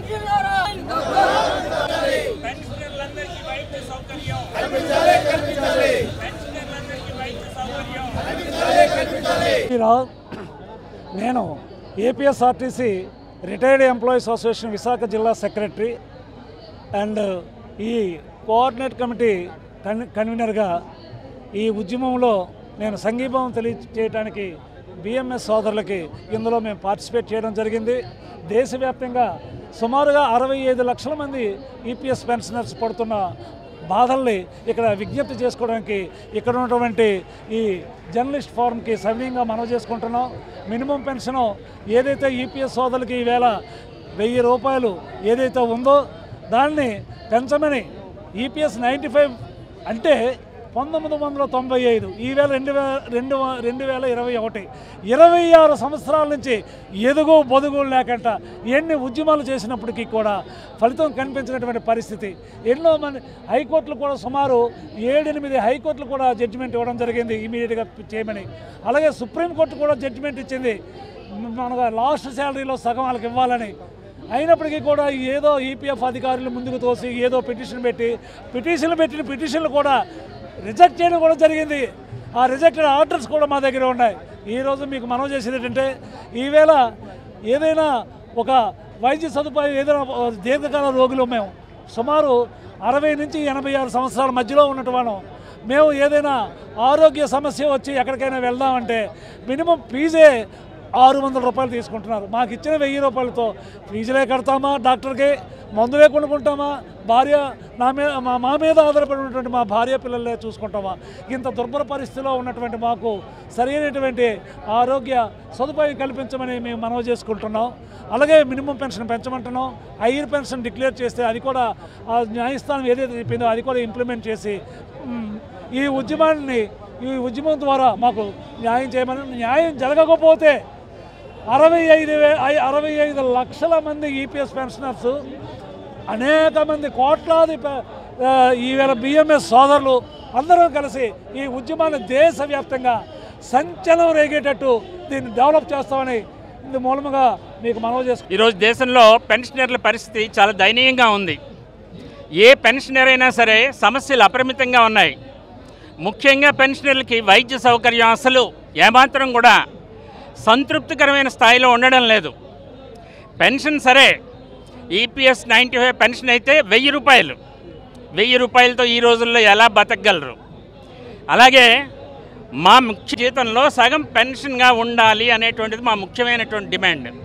పెన్షనర్లందరికీ వైద్య సౌకర్యం పెన్షనర్లందరికీ వైద్య సౌకర్యం రావు నేను APSRTC retired employees association Visakha జిల్లా సెక్రటరీ అండ్ ఈ కోఆర్డినేట్ కమిటీ కన్ కన్వీనర్గా ఈ ఉద్యమంలో నేను సంఘీభావం తెలియజేయడానికి బిఎంఎస్ సోదరులకి ఇందులో మేము పార్టిసిపేట్ చేయడం జరిగింది దేశవ్యాప్తంగా సుమారుగా అరవై ఐదు లక్షల మంది ఈపీఎస్ పెన్షనర్స్ పడుతున్న బాధల్ని ఇక్కడ విజ్ఞప్తి చేసుకోవడానికి ఇక్కడ ఉన్నటువంటి ఈ జర్నలిస్ట్ ఫోరంకి సవినీయంగా మనవి చేసుకుంటున్నాం మినిమం పెన్షను ఏదైతే ఈపీఎస్ సోదరులకి ఈవేళ వెయ్యి రూపాయలు ఏదైతే ఉందో దాన్ని పెంచమని ఈపీఎస్ నైంటీ ఫైవ్ అంటే పంతొమ్మిది వందల తొంభై ఐదు ఈవేళ రెండు వేల రెండు వ- రెండు వేల ఇరవై ఒకటి ఇరవై ఆరు సంవత్సరాల నుంచి ఎదుగు బొదుగు లేకుండా ఎన్ని ఉద్యమాలు చేసినప్పటికీ కూడా ఫలితం కనిపించినటువంటి పరిస్థితి ఎన్నో మంది హైకోర్టులు కూడా సుమారు ఏడెనిమిది హైకోర్టులు కూడా జడ్జిమెంట్ ఇవ్వడం జరిగింది ఇమీడియట్గా చేయమని అలాగే సుప్రీంకోర్టు కూడా జడ్జిమెంట్ ఇచ్చింది మన లాస్ట్ శాలరీలో సగం వాళ్ళకి ఇవ్వాలని అయినప్పటికీ కూడా ఏదో ఈపీఎఫ్ అధికారులు ముందుకు తోసి ఏదో పిటిషన్ పెట్టి పిటిషన్లు పెట్టిన పిటిషన్లు కూడా రిజెక్ట్ చేయడం కూడా జరిగింది ఆ రిజెక్టెడ్ ఆర్డర్స్ కూడా మా దగ్గర ఉన్నాయి ఈరోజు మీకు మనవి చేసేది ఏంటంటే ఈవేళ ఏదైనా ఒక వైద్య సదుపాయం ఏదైనా దీర్ఘకాల రోగులు మేము సుమారు అరవై నుంచి ఎనభై ఆరు సంవత్సరాల మధ్యలో ఉన్నటువంటి మేము ఏదైనా ఆరోగ్య సమస్య వచ్చి ఎక్కడికైనా వెళ్దామంటే మినిమం ఫీజే ఆరు వందల రూపాయలు తీసుకుంటున్నారు మాకు ఇచ్చిన వెయ్యి రూపాయలతో ఫీజులే కడతామా డాక్టర్కి మందులే కొనుక్కుంటామా భార్య నా మీద మా మా మీద ఆధారపడి ఉన్నటువంటి మా భార్య పిల్లలే చూసుకుంటామా ఇంత దుర్భర పరిస్థితిలో ఉన్నటువంటి మాకు సరైనటువంటి ఆరోగ్య సదుపాయం కల్పించమని మేము మనవి చేసుకుంటున్నాం అలాగే మినిమం పెన్షన్ పెంచమంటున్నాం ఐర్ పెన్షన్ డిక్లేర్ చేస్తే అది కూడా ఆ న్యాయస్థానం ఏదైతే చెప్పిందో అది కూడా ఇంప్లిమెంట్ చేసి మ్, ఈ ఉద్యమాన్ని ఈ ఉద్యమం ద్వారా మాకు న్యాయం చేయమని న్యాయం జరగకపోతే అరవై ఐదు వే ఐ- అరవై ఐదు లక్షల మంది ఈపీఎస్ పెన్షనర్స్ అనేక మంది కోట్లాది ప- ఆ, ఈవేళ బిఎంఎస్ సోదరులు అందరం కలిసి ఈ ఉద్యమాన్ని దేశవ్యాప్తంగా సంచలనం రేగేటట్టు దీన్ని డెవలప్ చేస్తామని ఇందు మూలముగా మీకు మనవి చేసుకుంటాం ఈరోజు దేశంలో పెన్షనర్ల పరిస్థితి చాలా దయనీయంగా ఉంది ఏ పెన్షనర్ అయినా సరే సమస్యలు అపరిమితంగా ఉన్నాయి ముఖ్యంగా పెన్షనర్లకి వైద్య సౌకర్యం అసలు ఏమాత్రం కూడా సంతృప్తికరమైన స్థాయిలో ఉండడం లేదు పెన్షన్ సరే ఈపీఎస్ నైంటీ ఫైవ్ పెన్షన్ అయితే వెయ్యి రూపాయలు వెయ్యి రూపాయలతో ఈ రోజుల్లో ఎలా బతకగలరు అలాగే మా ముఖ్య జీతంలో సగం పెన్షన్గా ఉండాలి అనేటువంటిది మా ముఖ్యమైనటువంటి డిమాండ్